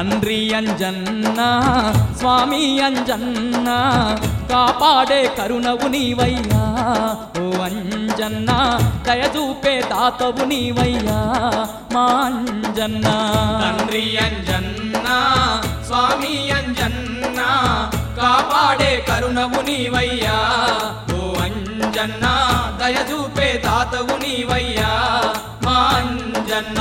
తండ్రి అంజన్న స్వామి అంజన్న కాపాడే కరుణవు నీవయ్యా ఓ అంజన్న దయచూపే దాతవు నీవయ్యా మా అంజన్న తండ్రి అంజన్న స్వామి అంజన్న కాపాడే కరుణవు నీవయ్యా ఓ అంజన్న దయచూపే తాతవు నీవయ్యా మా అంజన్న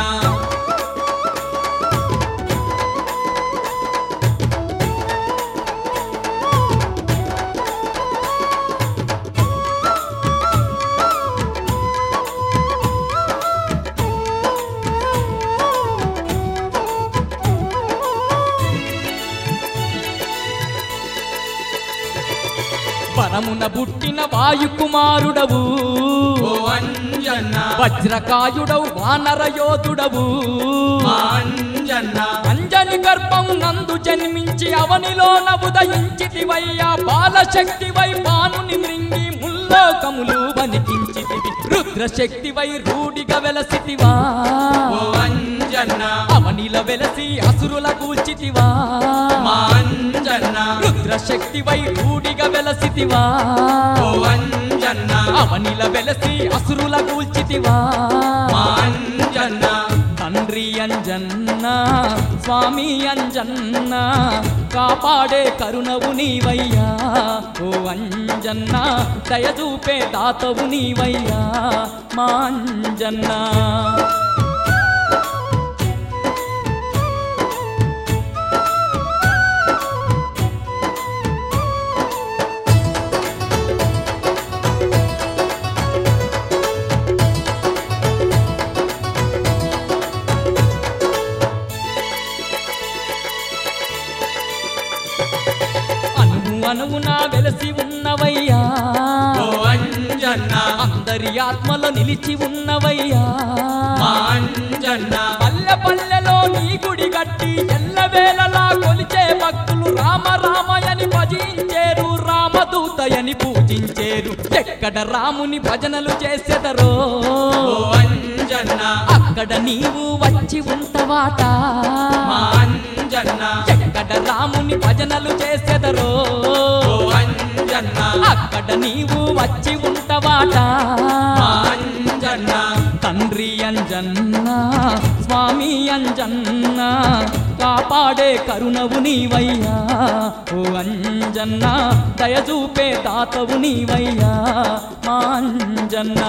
వనమున పుట్టిన వాయుకుమారుడవు ఓ అంజన్న వజ్రకాయుడవు వానర యోధుడవు మా అంజన్న అంజని గర్భం నందు జన్మించి అవనిలోన ఉదయించితివయ్యా బాలశక్తివై బానుని మృంగి ముల్లోకములు వనికించితివి రుద్రశక్తివై రూఢిగా వెలసితివా ఓ అంజన్న అవనిల వెలసి అసురుల కూల్చితివా మా అంజన్న రుద్రశక్తివై రూఢిగా వెలసితివా ఓ అంజన్న అవనిల వెలసి అసురుల కూల్చితివా మా అంజన్న తండ్రి అంజన్న స్వామి అంజన్న కాపాడే కరుణవు నీవయ్యా ఓ అంజన్న దయచూపే దాతవు నీవయ్యా మా అంజన్న అనువు అనువునా వెలసి ఉన్నవయ్యా ఓ అంజన్న అందరి ఆత్మలో నిలిచి ఉన్నవయ్యా మా అంజన్న పల్లె పల్లెలో నీ గుడి గట్టి ఎల్లవేళలా కొలిచే భక్తులు రామ రామయని భజించేరు రామదూతయని పూజించేరు ఎక్కడ రాముని భజనలు చేసెదరో ఓ అంజన్న అక్కడ నీవు వచ్చి ఉంటవాట మా అంజన్న ఎక్కడ రాముని భజనలు చేసెదరో ఓ అంజన్న అక్కడ నీవు వచ్చి ఉంటవాట మా అంజన్న తండ్రి అంజన్న స్వామి అంజన్న కాపాడే కరుణవు నీవయ్యా ఓ అంజన్న దయచూపే దాతవు నీవయ్యా మా అంజన్న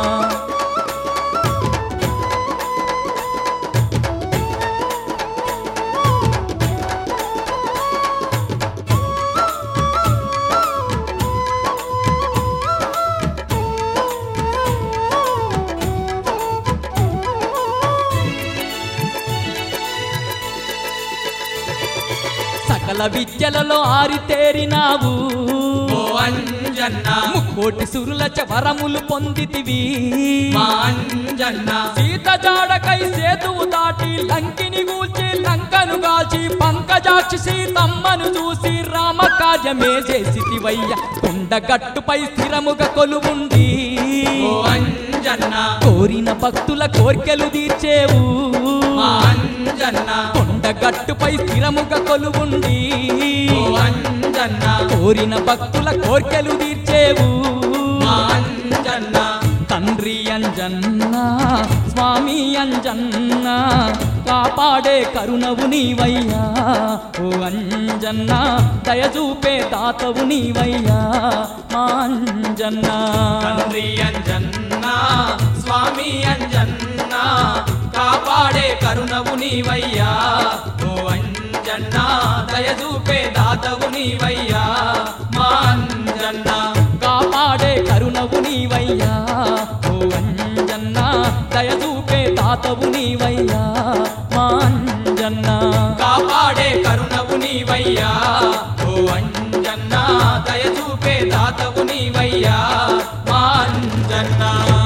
సకల విద్యలలో ఆరితేరినావు ఓ అంజన్న ముక్కోటి సురుల వరములు పొందితివి మా అంజన్న సీత జాడకై సేతువు దాటి లంకిని గూల్చి లంకను గాల్చి పంకజాక్షి సీతమ్మను చూసి రామ కార్యమే చేసితివయ్య కొండగట్టుపై స్థిరముగా కొలువుండి ఓ అంజన్న కోరిన భక్తుల కోర్కెలు తీర్చేవు మా అంజన్న కొండగట్టుపై స్థిరముగా కొలువుండి ఓ అంజన్న కోరిన భక్తుల కోర్కెలు తీర్చేవు మా అంజన్న తండ్రి అంజన్న స్వామి అంజన్న కాపాడే కరుణవు నీవయ్యా ఓ అంజన్న దయచూపే దాతవు నీవయ్యా మా అంజన్న తండ్రి అంజన్న స్వామి అంజన్న కాపాడే కరుణవు నీవయ్యా ఓ అంజన్న దయచూపే దాతవు నీవయ్యా మా అంజన్న కాపాడే కరుణవు నీవయ్యా ఓ అంజన్న దయచూపే దాతవు నీవయ్యా మా అంజన్న కాపాడే కరుణవు నీవయ్యా ఓ అంజన్న దయచూపే దాతవు నీవయ్యా మా అంజన్న